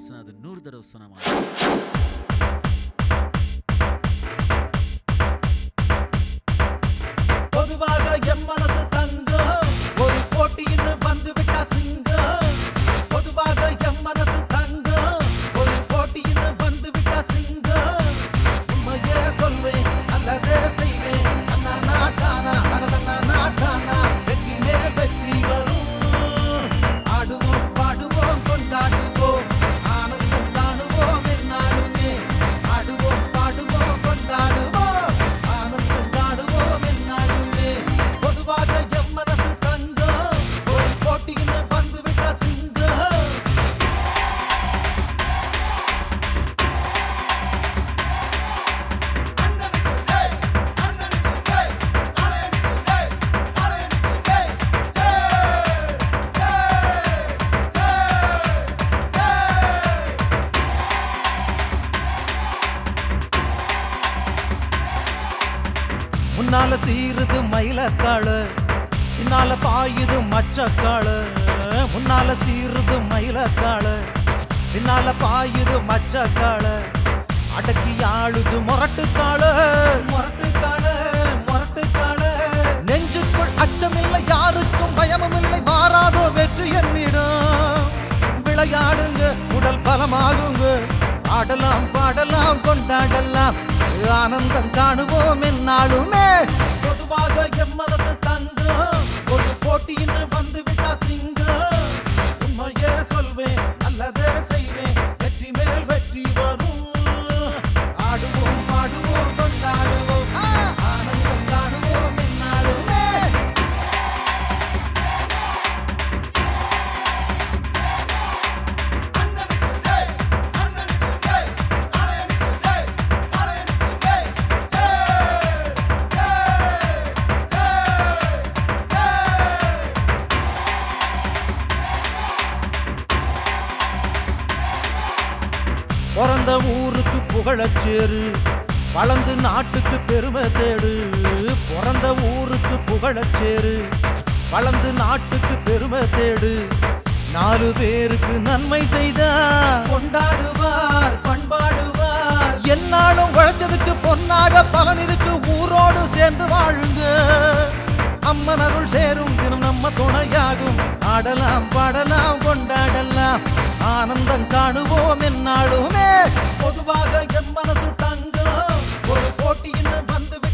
சொன்னா அது நூறு தடவை சொன்ன மாதிரி பொதுவாக எம் மனசு தங்கம் ஒரு போட்டின்னு வந்து விட்டா சிங்கம் பொதுவாக எம் மனசு தங்கம் ஒரு போட்டின்னு வந்து விட்டா சிங்கம் உண்மையே சொல்வேன் அல்லதே செய்வேன் அண்ணா நான் தானா அனதண்ணா நான் தானா வெற்றி மேல் வெற்றி வரும் ஆடுவோம் பாடுவோம் கொண்டாடுவோம் ஆனந்தம் காணுவோம் என்னாலுமே ஆடுவோம் பாடுவோம் கொண்டாடுவோம் ஆனந்தம் காணுவோம் என்னாலுமே பொதுவாக எம் மனசு தங்கம் ஒரு போட்டின்னு வந்து விட்டா சிங்கம் முன்னால சீருது மயிலக்காளு பின்னால பாயுது மச்சக்காளு முன்னால சீருது மயிலக்காளு பின்னால பாயுது மச்சக்காளு அடக்கி ஆளுது முரட்டுக்காளு முரட்டுக்காளு முரட்டுக்காளு நெஞ்சுக்குள் அச்சமில்லை யாருக்கும் பயமும் இல்லை மாறாதோ வெற்றி என்னிடம் விளையாடுங்க உடல் பலமாகுங்க ஆடலாம் பாடலாம் கொண்டாடலாம் ஆனந்தம் காணுவோம் என்னாலுமே பொதுவாக எம் மனசு தங்கம் ஒரு போட்டின்னு வந்து விட்டா சிங்கம் உண்மையே சொல்வேன் அல்லதே செய்வேன் வெற்றி மேல் வெற்றி வரும் ஆடுவோம் பாடுவோம் கொண்டாடுவோம் ஆ, ஆனந்தம் காணுவோம் என்னாலுமே பிறந்த ஊருக்கு புகழச்சேரு வளர்ந்து நாட்டுக்கு பெருமை தேடு பிறந்த ஊருக்கு புகழச்சேரு வளர்ந்து நாட்டுக்கு பெருமை தேடு நாலு பேருக்கு நன்மை செய்தா கொண்டாடுவார் பண்பாடுவார் என்னாலும் உழைச்சதுக்கு பொன்னாக பலன் இருக்கு ஊரோடு சேர்ந்து வாழுங்க அம்மன் அருள் சேரும் தினம் நம்ம துணையாகும் ஆடலாம் பாடலாம் கொண்டாடலாம் ஆனந்தம் காணுவோம் என்னாலுமே பொதுவாக என் மனசு தங்கம் ஒரு போட்டின்னு வந்து